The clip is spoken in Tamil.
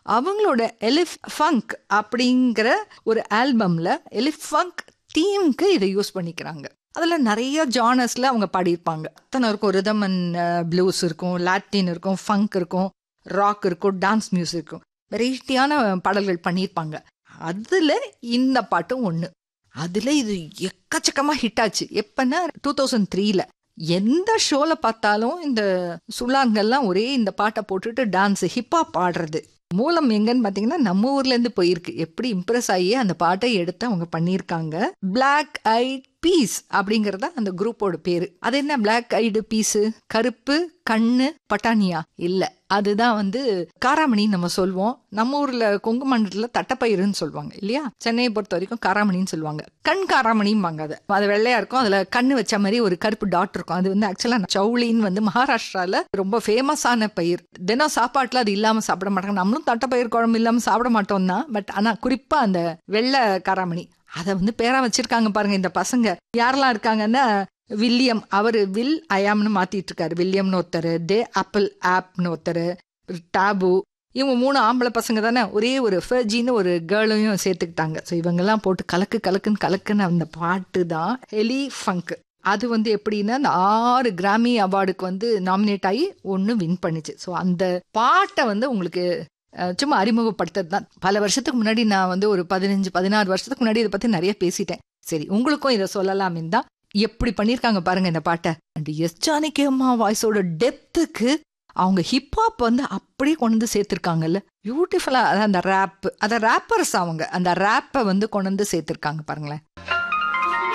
அவங்களோட எலிஃப் ஃபங்க் அப்படிங்கிற ஒரு ஆல்பம்ல எலிஃப் ஃபங்க் தீம்க்கு இதை யூஸ் பண்ணிக்கிறாங்க அதில் நிறைய ஜானர்ஸில் அவங்க பாடியிருப்பாங்க அத்தனை இருக்கும் ரிதம் அண்ட் ப்ளூஸ் இருக்கும் லாட்டின் இருக்கும் ஃபங்க் இருக்கும் ராக் இருக்கும் டான்ஸ் மியூசிக் இருக்கும் வெரைட்டியான பாடல்கள் பண்ணியிருப்பாங்க அதில் இந்த பாட்டும் ஒன்று அதில் இது எக்கச்சக்கமாக ஹிட் ஆச்சு எப்பன்னா டூ தௌசண்ட் த்ரீல எந்த ஷோவில் பார்த்தாலும் இந்த சுள்ளான்கள்லாம் ஒரே இந்த பாட்டை போட்டுட்டு டான்ஸ் ஹிப்ஹாப் பாடுறது மூலம் எங்கன்னு பார்த்தீங்கன்னா நம்ம ஊர்லேருந்து போயிருக்கு எப்படி இம்ப்ரெஸ் ஆகி அந்த பாட்டை எடுத்து அவங்க பண்ணியிருக்காங்க பிளாக் ஐட் பீஸ் அப்படிங்கறத அந்த குரூப்போட பேரு அது என்ன பிளாக் ஐடு பீஸு கருப்பு கண்ணு பட்டானியா இல்ல அதுதான் வந்து காராமணின்னு நம்ம சொல்லுவோம் நம்ம ஊர்ல கொங்கு மண்டலத்துல தட்டப்பயிருன்னு சொல்லுவாங்க இல்லையா சென்னையை பொறுத்த வரைக்கும் காராமணின்னு சொல்லுவாங்க கண் காராமணிம்பாங்க அது அது வெள்ளையா இருக்கும் அதுல கண்ணு வச்ச மாதிரி ஒரு கருப்பு டாட் இருக்கும் அது வந்து ஆக்சுவலா சவுளின்னு வந்து மகாராஷ்டிரால ரொம்ப ஃபேமஸான பயிர் தினம் சாப்பாட்டுல அது இல்லாம சாப்பிட மாட்டாங்க நம்மளும் தட்டப்பயிர் குழம்பு இல்லாம சாப்பிட மாட்டோம் தான் பட் ஆனா குறிப்பா அந்த வெள்ளை காராமணி அதை வந்து பேரா வச்சிருக்காங்க பாருங்க இந்த பசங்க யாரெல்லாம் இருக்காங்கன்னா வில்லியம் அவர் வில் ஐயாம்னு மாத்திட்டு இருக்காரு வில்லியம்னு ஒருத்தர் தே ஆப்பிள் ஆப்னு ஒருத்தர் டாபு இவங்க மூணு ஆம்பளை பசங்க தானே ஒரே ஒரு ஃபர்ஜின்னு ஒரு கேர்ளையும் சேர்த்துக்கிட்டாங்க ஸோ இவங்கெல்லாம் போட்டு கலக்கு கலக்குன்னு கலக்குன்னு அந்த பாட்டு தான் ஹெலி ஃபங்க் அது வந்து எப்படின்னா அந்த ஆறு கிராமி அவார்டுக்கு வந்து நாமினேட் ஆகி ஒன்று வின் பண்ணிச்சு ஸோ அந்த பாட்டை வந்து உங்களுக்கு சும்மா அறிமுகப்படுத்துறது தான் பல வருஷத்துக்கு முன்னாடி நான் வந்து ஒரு பதினஞ்சு பதினாறு வருஷத்துக்கு முன்னாடி இதை பற்றி நிறைய பேசிட்டேன் சரி உங்களுக்கும் இதை சொல்லலாமின் தான் எப்படி பண்ணியிருக்காங்க பாருங்க இந்த பாட்டை அண்ட் எஸ் ஜானகி அம்மா வாய்ஸோட டெப்த்துக்கு அவங்க ஹிப்ஹாப் வந்து அப்படியே கொண்டு வந்து சேர்த்துருக்காங்கல்ல பியூட்டிஃபுல்லாக அதான் அந்த ரேப் அந்த ரேப்பர்ஸ் அவங்க அந்த ரேப்பை வந்து கொண்டு வந்து சேர்த்துருக்காங்க பாருங்களேன்